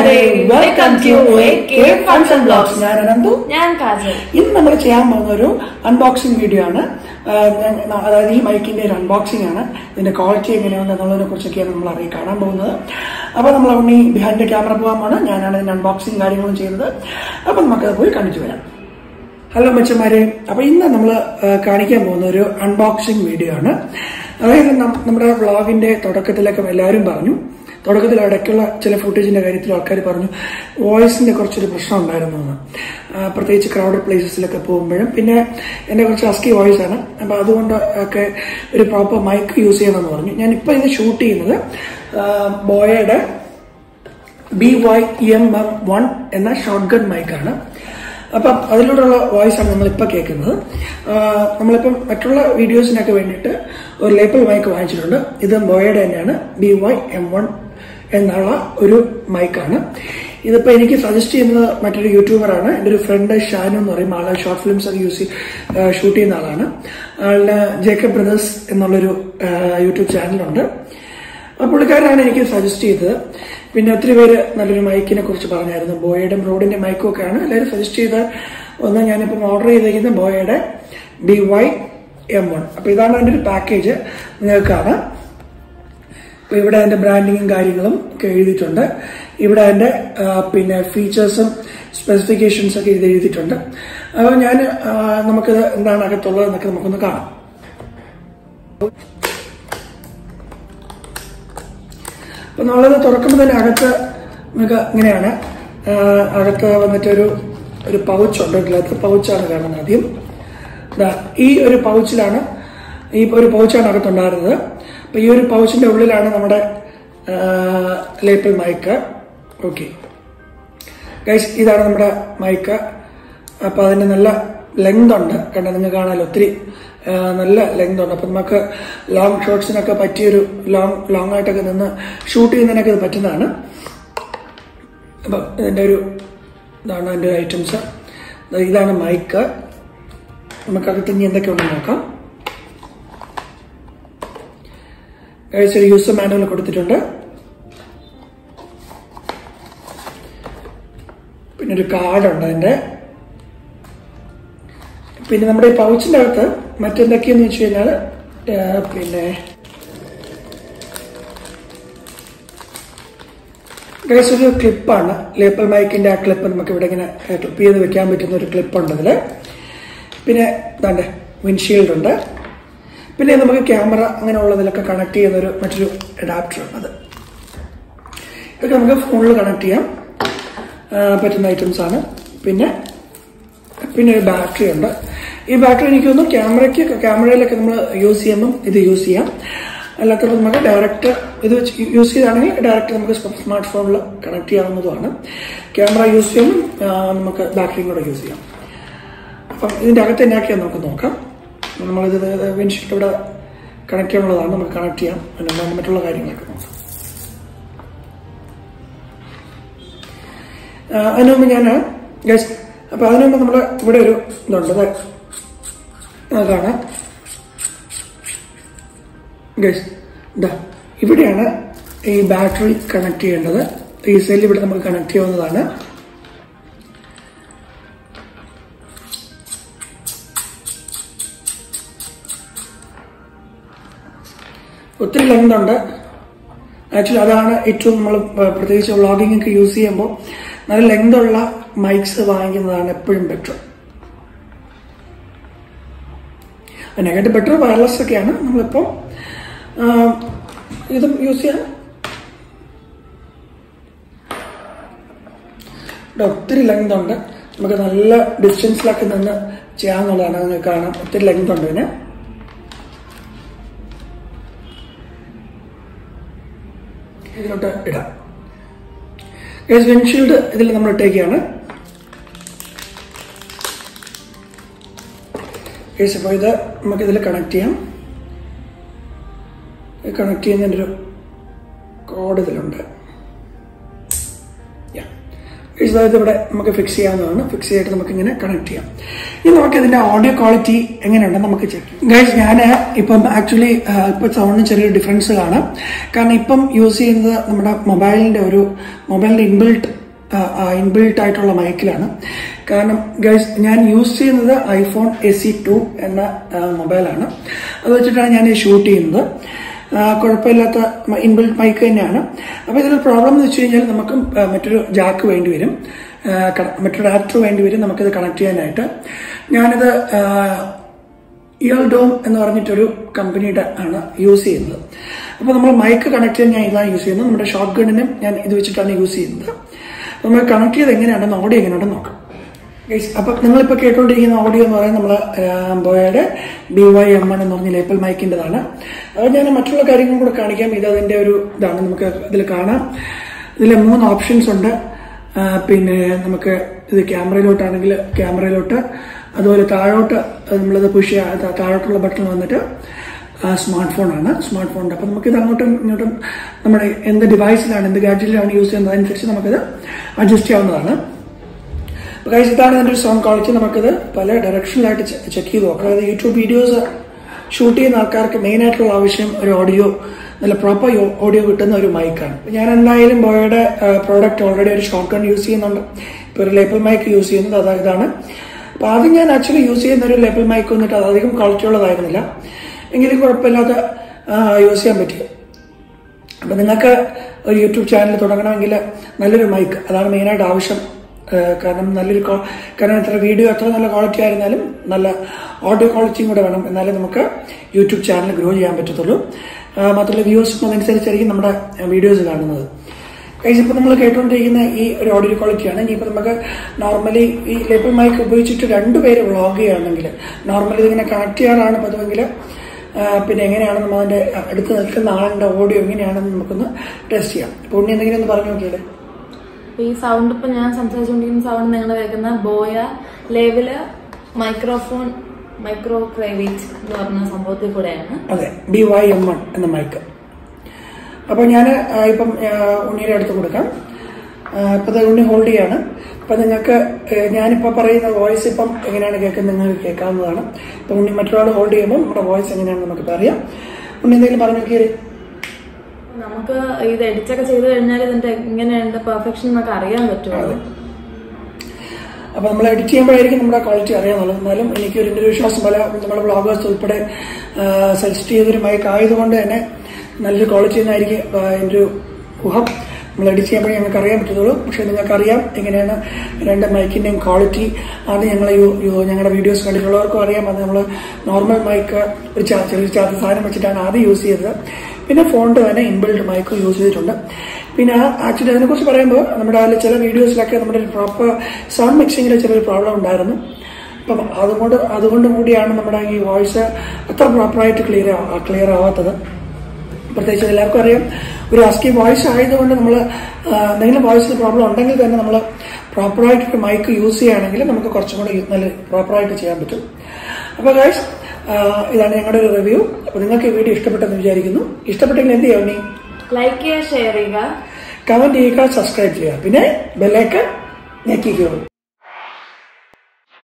കൂട്ടുകാരെ welcome to funs and blogs ഞാൻ അനന്തു ഞാൻ കാജൽ ഇന്ന് നമ്മൾ ചെയ്യാൻ പോകുന്ന ഒരു അൺബോക്സിംഗ് വീഡിയോ ആണ് ആ, ഞാൻ- അതായത് ഈ മൈക്കിന്റെ ഒരു അൺബോക്സിംഗ് ആണ് ഇതിന്റെ ക്വാളിറ്റി എങ്ങനെയാണ് എന്നുള്ളതിനെ കുറിച്ചൊക്കെയാണ് നമ്മൾ അറിയി കാണാൻ പോകുന്നത് അപ്പൊ നമ്മൾ ഉണ്ണി ബിഹൈൻഡ് ക്യാമറ പോകാൻ ഞാനാണ് ഇതിന്റെ അൺബോക്സിംഗ് കാര്യങ്ങളും ചെയ്യുന്നത് അപ്പൊ നമുക്കത് പോയി കണ്ടിട്ട് വരാം ഹലോ മച്ചന്മാരെ അപ്പൊ ഇന്ന് നമ്മൾ കാണിക്കാൻ പോകുന്ന ഒരു അൺബോക്സിംഗ് വീഡിയോ ആണ് അതായത് നം- നമ്മുടെ വ്ളോഗിന്റെ തുടക്കത്തിലൊക്കെ എല്ലാവരും പറഞ്ഞു തുടക്കത്തിൽ ഇടയ്ക്കുള്ള ചില ഫുട്ടേജിന്റെ കാര്യത്തിൽ ആൾക്കാർ പറഞ്ഞു വോയിസിന്റെ കുറച്ചൊരു പ്രശ്നം ഉണ്ടായിരുന്നു എന്ന് ആ, പ്രത്യേകിച്ച് ക്രൗഡഡ് പ്ലേസസിലൊക്കെ പോകുമ്പോഴും പിന്നെ എന്റെ കുറച്ച് അസ്കി വോയിസ് ആണ് അപ്പൊ അതുകൊണ്ട് ഒക്കെ ഒരു പ്രോപ്പർ മൈക്ക് യൂസ് ചെയ്യണമെന്ന് പറഞ്ഞു ഞാൻ ഇപ്പൊ ഇത് ഷൂട്ട് ചെയ്യുന്നത് ആ, ബോയയുടെ B Y M M one എന്ന ഷോർട്ട് ഗൺ മൈക്കാണ് അപ്പം അതിലൂടെയുള്ള വോയിസ് ആണ് നമ്മളിപ്പോൾ കേൾക്കുന്നത് ആ, നമ്മളിപ്പം മറ്റുള്ള വീഡിയോസിനൊക്കെ വേണ്ടിയിട്ട് ഒരു ലേപ്പിൾ മൈക്ക് വാങ്ങിച്ചിട്ടുണ്ട് ഇത് ബോയയുടെ തന്നെയാണ് ബി വൈ എം വൺ എന്നുള്ള ഒരു മൈക്കാണ് ഇതിപ്പോൾ എനിക്ക് സജസ്റ്റ് ചെയ്യുന്നത് മറ്റൊരു യൂട്യൂബറാണ് എൻ്റെ ഒരു ഫ്രണ്ട് ഷാനു എന്ന് പറയും ആള് ഷോർട്ട് ഫിലിംസ് ഒക്കെ യൂസ് ഷൂട്ട് ചെയ്യുന്ന ആളാണ് ആളുടെ ജേക്കബ് ബ്രദേഴ്സ് എന്നുള്ളൊരു ആ, യൂട്യൂബ് ചാനലുണ്ട് ആ പുള്ളിക്കാരനാണ് എനിക്ക് സജസ്റ്റ് ചെയ്തത് പിന്നെ ഒത്തിരി പേര് നല്ലൊരു മൈക്കിനെ കുറിച്ച് പറഞ്ഞായിരുന്നു ബോയയുടെ റോഡിന്റെ മൈക്കും ഒക്കെയാണ് എല്ലാവരും സജസ്റ്റ് ചെയ്ത ഒന്ന് ഞാനിപ്പം ഓർഡർ ചെയ്തേക്കുന്ന ബോയയുടെ ബി വൈ എം വൺ അപ്പൊ ഇതാണ് അതിന്റെ ഒരു പാക്കേജ് നിങ്ങൾക്ക് കാണാം അപ്പൊ ഇവിടെ അതിന്റെ ബ്രാൻഡിങ്ങും കാര്യങ്ങളും ഒക്കെ എഴുതിയിട്ടുണ്ട് ഇവിടെ അതിന്റെ ആ, പിന്നെ ഫീച്ചേഴ്സും സ്പെസിഫിക്കേഷൻസ് ഒക്കെ ഇത് എഴുതിയിട്ടുണ്ട് അപ്പോൾ ഞാൻ നമുക്കിത് എന്താണ് അകത്തുള്ളത് എന്നൊക്കെ നമുക്കൊന്ന് കാണാം അപ്പൊ നമ്മളത് തുറക്കുമ്പോൾ തന്നെ അകത്ത് നമുക്ക് ഇങ്ങനെയാണ് ആ, അകത്ത് വന്നിട്ടൊരു ഒരു പൗച്ച് ഉണ്ട് ഇതിനകത്ത് പൗച്ചാണ് കാണുന്നത് ആദ്യം ദാ ഈ ഒരു പൗച്ചിലാണ് ഈ ഒരു പൗച്ചാണ് അകത്തുണ്ടായിരുന്നത് അപ്പൊ ഈ ഒരു പൗച്ചിന്റെ ഉള്ളിലാണ് നമ്മുടെ ലേപ്പിൾ മൈക്ക് ഓക്കെ ഗൈസ് ഇതാണ് നമ്മുടെ മൈക്ക് അപ്പൊ അതിന് നല്ല ലെങ്ത് ഉണ്ട് കണ്ട നിങ്ങൾക്ക് കാണാമല്ലോ ഒത്തിരി ആ, നല്ല ലെങ്ത് ഉണ്ട് അപ്പൊ നമുക്ക് ലോങ് ഷോട്ട്സിനൊക്കെ പറ്റിയൊരു ലോങ് ലോങ് ആയിട്ടൊക്കെ നിന്ന് ഷൂട്ട് ചെയ്യുന്നതിനൊക്കെ ഇത് പറ്റുന്നതാണ് അപ്പൊ ഇതിന്റെ ഒരു ഇതാണ് അതിന്റെ ഒരു ഐറ്റംസ് ഇതാണ് മൈക്ക് നമുക്കകത്ത് ഇനി എന്തൊക്കെ ഉണ്ടെന്ന് നോക്കാം ഗൈസ് ഒരു യൂസർ മാനുവൽ കൊടുത്തിട്ടുണ്ട് പിന്നെ ഒരു കാർഡുണ്ട് അതിന്റെ പിന്നെ നമ്മുടെ ഈ പൗച്ചിന്റെ അകത്ത് മറ്റെന്തൊക്കെയെന്ന് വെച്ച് കഴിഞ്ഞാൽ പിന്നെ ഗൈസ് ഒരു ക്ലിപ്പാണ് ലേപ്പൽ മൈക്കിന്റെ ആ ക്ലിപ്പ് നമുക്ക് ഇവിടെ ഇങ്ങനെ ക്ലിപ്പ് ചെയ്ത് വെക്കാൻ പറ്റുന്ന ഒരു ക്ലിപ്പ് ഉണ്ട് അതില് പിന്നെ ഇതാണ്ട് വിൻഷീൽഡ് ഉണ്ട് പിന്നെ നമുക്ക് ക്യാമറ അങ്ങനെയുള്ളതിലൊക്കെ കണക്ട് ചെയ്യുന്ന ഒരു മറ്റൊരു അഡാപ്റ്റർ ഉണ്ട് അത് ഇതൊക്കെ നമുക്ക് ഫോണിൽ കണക്ട് ചെയ്യാൻ ആ, പറ്റുന്ന ഐറ്റംസ് ആണ് പിന്നെ പിന്നെ ഒരു ബാറ്ററി ഉണ്ട് ഈ ബാറ്ററി എനിക്ക് തോന്നുന്നു ക്യാമറയ്ക്ക് ക്യാമറയിലൊക്കെ നമ്മൾ യൂസ് ചെയ്യുമ്പം ഇത് യൂസ് ചെയ്യാം അല്ലാത്തപ്പോൾ നമുക്ക് ഡയറക്റ്റ് ഇത് യൂസ് ചെയ്താണെങ്കിൽ ഡയറക്റ്റ് നമുക്ക് സ്മാർട്ട് ഫോണിൽ കണക്ട് ചെയ്യാവുന്നതുമാണ് ക്യാമറ യൂസ് ചെയ്യുമ്പോൾ ആ, നമുക്ക് ബാറ്ററിയും കൂടെ യൂസ് ചെയ്യാം അപ്പം ഇതിന്റെ അകത്ത് എന്നാക്കിയാൽ നമുക്ക് നോക്കാം നമ്മളിത് വിൻഷീൽഡ് ഇവിടെ കണക്ട് ചെയ്യാനുള്ളതാണ് നമുക്ക് കണക്ട് ചെയ്യാം പിന്നെ മറ്റുള്ള കാര്യങ്ങളൊക്കെ നോക്കാം ആ, അതിനു മുമ്പ് ഞാൻ ഗസ് അപ്പൊ അതിനു മുമ്പ് നമ്മുടെ ഇവിടെ ഒരു ഇതുണ്ട് ദേ. അതാണ് ഗസ് ഇതാ ഇവിടെയാണ് ഈ ബാറ്ററി കണക്ട് ചെയ്യേണ്ടത് ഈ സെൽ ഇവിടെ നമുക്ക് കണക്ട് ചെയ്യാവുന്നതാണ് ഒത്തിരി ലെങ്ത് ഉണ്ട് ആക്ച്വലി അതാണ് ഏറ്റവും നമ്മൾ പ്രത്യേകിച്ച് വ്ളോഗിംഗ് ഒക്കെ യൂസ് ചെയ്യുമ്പോൾ നല്ല ലെങ്ത് ഉള്ള മൈക്സ് വാങ്ങിക്കുന്നതാണ് എപ്പോഴും ബെറ്റർ അതിനെക്കാട്ട് ബെറ്റർ വയർലെസ് ഒക്കെയാണ് നമ്മളിപ്പോൾ ഇതും യൂസ് ചെയ്യാം ഇവിടെ ഒത്തിരി ലെങ്ത് ഉണ്ട് നമുക്ക് നല്ല ഡിസ്റ്റൻസിലൊക്കെ നിന്ന് ചെയ്യാവുന്നതാണ് നിങ്ങൾക്ക് കാണാം ഒത്തിരി ലെങ്ത് ഉണ്ട് ഇതിന് ഇതിലോട്ട് ഇടാം ഗൈസ് വിൻഷീൽഡ് ഇതിൽ നമ്മൾ ഇട്ടേക്കാണ് ഗൈസ് അപ്പോൾ ഇത് നമുക്ക് ഇതിൽ കണക്ട് ചെയ്യാം കണക്ട് ചെയ്യുന്നതിൻ്റെ ഒരു കോഡ് ഇതിലുണ്ട് Yeah. Guys, അതായത് ഇവിടെ നമുക്ക് ഫിക്സ് ചെയ്യാവുന്നതാണ് ഫിക്സ് ചെയ്തിട്ട് നമുക്ക് ഇങ്ങനെ കണക്ട് ചെയ്യാം ഇനി നമുക്ക് ഇതിന്റെ ഓഡിയോ ക്വാളിറ്റി എങ്ങനെയുണ്ടെന്ന് നമുക്ക് ചെക്ക് ചെയ്യാം ഗൈസ് ഞാൻ ഇപ്പം ആക്ച്വലി ഇപ്പൊ സൗണ്ടിന് ചെറിയൊരു ഡിഫറൻസ് കാണാം കാരണം ഇപ്പം യൂസ് ചെയ്യുന്നത് നമ്മുടെ മൊബൈലിന്റെ ഒരു മൊബൈലിന്റെ ഇൻബിൽട്ട് ഇൻബിൽട്ട് ആയിട്ടുള്ള മൈക്കിലാണ് കാരണം ഗൈസ് ഞാൻ യൂസ് ചെയ്യുന്നത് ഐഫോൺ എസ് സി ടു എന്ന ആ, മൊബൈലാണ് അത് വെച്ചിട്ടാണ് ഞാൻ ഈ ഷൂട്ട് ചെയ്യുന്നത് ആ, കുഴപ്പമില്ലാത്ത ഇൻബിൽട്ട് മൈക്ക് തന്നെയാണ് അപ്പോൾ ഇതിൽ പ്രോബ്ലം എന്ന് വെച്ച് കഴിഞ്ഞാൽ നമുക്ക് ആ, മറ്റൊരു ജാക്ക് വേണ്ടി വരും ആ, ക- മറ്റൊരു ആഡപ്റ്റർ വേണ്ടി വരും നമുക്കിത് കണക്ട് ചെയ്യാനായിട്ട് ഞാനിത് ആ, ഇയർ ഡോം എന്ന് പറഞ്ഞിട്ടൊരു കമ്പനിയുടെ ആണ് യൂസ് ചെയ്യുന്നത് അപ്പോൾ നമ്മൾ മൈക്ക് കണക്ട് ചെയ്യാൻ ഞാൻ ഇതാണ് യൂസ് ചെയ്യുന്നത് നമ്മുടെ ഷോർട്ട് ഗണ്ണിനും ഞാൻ ഇത് വെച്ചിട്ടാണ് യൂസ് ചെയ്യുന്നത് അപ്പോൾ നമ്മൾ കണക്ട് ചെയ്ത് എങ്ങനെയാണെന്ന് ഓഡിയോ എങ്ങനെയുണ്ടെന്ന് നോക്കാം Guys, അപ്പം നിങ്ങളിപ്പോൾ കേട്ടുകൊണ്ടിരിക്കുന്ന ഓഡിയോ എന്ന് പറയുന്നത് നമ്മൾ ബോയയുടെ ബി വൈ എം വൺ എന്ന് പറഞ്ഞ ലേപ്പൽ മൈക്കിൻ്റെതാണ് അത് ഞാൻ മറ്റുള്ള കാര്യങ്ങളും കൂടെ കാണിക്കാം ഇത് അതിൻ്റെ ഒരു ഇതാണ് നമുക്ക് ഇതിൽ കാണാം ഇതിൽ മൂന്ന് ഓപ്ഷൻസ് ഉണ്ട് ആ, പിന്നെ നമുക്ക് ഇത് ക്യാമറയിലോട്ടാണെങ്കിൽ ക്യാമറയിലോട്ട് അതുപോലെ താഴോട്ട് നമ്മളിത് പുഷ് ചെയ്യാ താഴോട്ടുള്ള ബട്ടൺ വന്നിട്ട് സ്മാർട്ട് ഫോണാണ് സ്മാർട്ട് ഫോണിൻ്റെ അപ്പം നമുക്കിത് അങ്ങോട്ടും ഇങ്ങോട്ടും നമ്മുടെ എന്ത് ഡിവൈസിലാണ് എന്ത് ഗാഡ്ജറ്റിലാണ് യൂസ് ചെയ്യുന്നത് അതനുസരിച്ച് നമുക്കിത് അഡ്ജസ്റ്റ് ചെയ്യാവുന്നതാണ് അപ്പോൾ guys, ഇതാണ് ഇതിൻ്റെ ഒരു സൗണ്ട് ക്വാളിറ്റി നമുക്കിത് പല ഡയറക്ഷനിലായിട്ട് ചെക്ക് ചെയ്ത് നോക്കാം അതായത് യൂട്യൂബ് വീഡിയോസ് ഷൂട്ട് ചെയ്യുന്ന ആൾക്കാർക്ക് മെയിൻ ആയിട്ടുള്ള ആവശ്യം ഒരു ഓഡിയോ നല്ല പ്രോപ്പർ ഓഡിയോ കിട്ടുന്ന ഒരു മൈക്കാണ് ഞാൻ എന്തായാലും ബോയുടെ പ്രോഡക്റ്റ് ഓൾറെഡി ഒരു ഷോർട്ട് ഗൺ യൂസ് ചെയ്യുന്നുണ്ട് ഇപ്പോൾ ഒരു ലേപ്പിൾ മൈക്ക് യൂസ് ചെയ്യുന്നത് അതാ ഇതാണ് അപ്പോൾ ആദ്യം ഞാൻ ആക്ച്വലി യൂസ് ചെയ്യുന്ന ഒരു ലേപ്പിൾ മൈക്ക് വന്നിട്ട് അത് അധികം ക്വാളിറ്റി ഉള്ളതായിരുന്നില്ല എങ്കിലും കുഴപ്പമില്ലാതെ യൂസ് ചെയ്യാൻ പറ്റി അപ്പം നിങ്ങൾക്ക് ഒരു യൂട്യൂബ് ചാനൽ തുടങ്ങണമെങ്കിൽ നല്ലൊരു മൈക്ക് അതാണ് മെയിനായിട്ട് ആവശ്യം ഏഹ് കാരണം നല്ലൊരു ക്വാ- കാരണം എത്ര വീഡിയോ എത്ര നല്ല ക്വാളിറ്റി ആയിരുന്നാലും നല്ല ഓഡിയോ ക്വാളിറ്റിയും കൂടെ വേണം എന്നാലേ നമുക്ക് യൂട്യൂബ് ചാനൽ ഗ്രോ ചെയ്യാൻ പറ്റത്തുള്ളൂ ആഹ് മാത്രമല്ല വ്യൂസും അതനുസരിച്ചായിരിക്കും നമ്മുടെ വീഡിയോസ് കാണുന്നത് കഴിച്ച് ഇപ്പോൾ നമ്മൾ കേട്ടുകൊണ്ടിരിക്കുന്ന ഈ ഒരു ഓഡിയോ ക്വാളിറ്റിയാണ് ഇനിയിപ്പോൾ നമുക്ക് നോർമലി ഈ ലേബിൾ മൈക്ക് ഉപയോഗിച്ചിട്ട് രണ്ടുപേര് വ്ളോഗ് ചെയ്യുകയാണെങ്കിൽ നോർമലി ഇതിങ്ങനെ കണക്ട് ചെയ്യാനാണ് പതിവെങ്കിൽ ആ, പിന്നെ എങ്ങനെയാണ് നമ്മൾ അതിന്റെ അടുത്ത് നിൽക്കുന്ന ആളിന്റെ ഓഡിയോ എങ്ങനെയാണെന്ന് നമുക്കൊന്ന് ടെസ്റ്റ് ചെയ്യാം ഇപ്പോൾ ഉണ്ണി എന്തെങ്കിലും ഒന്ന് പറഞ്ഞു നോക്കിയത് അപ്പൊ ഈ സൗണ്ട് ഇപ്പൊ ഞാൻ സംസാരിച്ചുകൊണ്ടിരിക്കുന്ന സൗണ്ട് നിങ്ങൾ കേൾക്കുന്ന ബോയ ലേവില് മൈക്രോഫോൺ മൈക്രോ ക്രൈവേറ്റ് എന്ന് പറഞ്ഞ സംഭവത്തിൽ കൂടെയാണ് അതെ ബി വൈ എം വൺ എന്ന മൈക്ക് അപ്പോൾ ഞാൻ ഇപ്പം ആ, ഉണ്ണിയുടെ അടുത്ത് കൊടുക്കാം ഇപ്പം ദേ ഉണ്ണി ഹോൾഡ് ചെയ്യാണ് അപ്പം നിങ്ങൾക്ക് ഞാനിപ്പോൾ പറയുന്ന വോയിസ് ഇപ്പം എങ്ങനെയാണ് കേൾക്കുന്നത് നിങ്ങൾക്ക് കേൾക്കാവുന്നതാണ് ഇപ്പം ഉണ്ണി മറ്റൊരാൾ ഹോൾഡ് ചെയ്യുമ്പോൾ നമ്മുടെ വോയിസ് എങ്ങനെയാണെന്ന് നമുക്ക് അറിയാം ഉണ്ണി എന്തെങ്കിലും പറഞ്ഞു നോക്കിയത് നമുക്ക് ഇത് എഡിറ്റൊക്കെ ചെയ്ത് കഴിഞ്ഞാൽ ഇതിന്റെ എങ്ങനെയുണ്ട് പെർഫെക്ഷൻ എന്നൊക്കെ അറിയാൻ പറ്റുള്ളൂ അപ്പോൾ നമ്മൾ എഡിറ്റ് ചെയ്യുമ്പോഴായിരിക്കും നമ്മുടെ ക്വാളിറ്റി അറിയാന്നുള്ളത് എന്നാലും എനിക്ക് ഒരു എൻ്റെ ഒരു വിശ്വാസം പല നമ്മുടെ ബ്ലോഗേഴ്സ് ഉൾപ്പെടെ സജസ്റ്റ് ചെയ്തൊരു മൈക്ക് ആയതുകൊണ്ട് തന്നെ നല്ലൊരു ക്വാളിറ്റി എന്നായിരിക്കും ആ, എൻ്റെ ഒരു ഊഹം നമ്മൾ എഡിറ്റ് ചെയ്യുമ്പോഴേ ഞങ്ങൾക്ക് അറിയാൻ പറ്റത്തുള്ളൂ പക്ഷേ നിങ്ങൾക്കറിയാം എങ്ങനെയാണ് രണ്ട് മൈക്കിൻ്റെയും ക്വാളിറ്റി അത് ഞങ്ങൾ ഞങ്ങളുടെ വീഡിയോസ് കണ്ടിട്ടുള്ളവർക്കും അറിയാം അത് നമ്മൾ നോർമൽ മൈക്ക് ഒരു ചാ- ചെറിയ ചാർജ് സാധനം വെച്ചിട്ടാണ് ആദ്യം യൂസ് ചെയ്തത് പിന്നെ ഫോണിൻ്റെ തന്നെ ഇൻബിൽഡ് മൈക്ക് യൂസ് ചെയ്തിട്ടുണ്ട് പിന്നെ ആക്ച്വലി അതിനെക്കുറിച്ച് പറയുമ്പോൾ നമ്മുടെ അതിൽ ചില വീഡിയോസിലൊക്കെ നമ്മുടെ പ്രോപ്പർ സൗണ്ട് മിക്സിങ്ങിൽ ചെറിയൊരു പ്രോബ്ലം ഉണ്ടായിരുന്നു അപ്പം അതുകൊണ്ട് അതുകൊണ്ടും കൂടിയാണ് നമ്മുടെ ഈ വോയിസ് അത്ര പ്രോപ്പറായിട്ട് ക്ലിയർ ക്ലിയർ ആവാത്തത് പ്രത്യേകിച്ച് എല്ലാവർക്കും അറിയാം ഒരു അസ്കി വോയിസ് ആയതുകൊണ്ട് നമ്മൾ എന്തെങ്കിലും വോയിസിന് പ്രോബ്ലം ഉണ്ടെങ്കിൽ തന്നെ നമ്മൾ പ്രോപ്പറായിട്ട് മൈക്ക് യൂസ് ചെയ്യുകയാണെങ്കിൽ നമുക്ക് കുറച്ചും കൂടി നല്ല പ്രോപ്പറായിട്ട് ചെയ്യാൻ പറ്റും അപ്പോൾ ഗൈസ് ഇതാണ് ഞങ്ങളുടെ ഒരു റിവ്യൂ അപ്പോൾ നിങ്ങൾക്ക് ഈ വീഡിയോ ഇഷ്ടപ്പെട്ടെന്ന് വിചാരിക്കുന്നു ഇഷ്ടപ്പെട്ടെങ്കിൽ എന്ത് ചെയ്യാം നീ ലൈക്ക് ചെയ്യുക ഷെയർ ചെയ്യുക കമന്റ് ചെയ്യുക സബ്സ്ക്രൈബ് ചെയ്യുക പിന്നെ ബെല്ലൈക്കൺ ഞെക്കിക്കോളൂ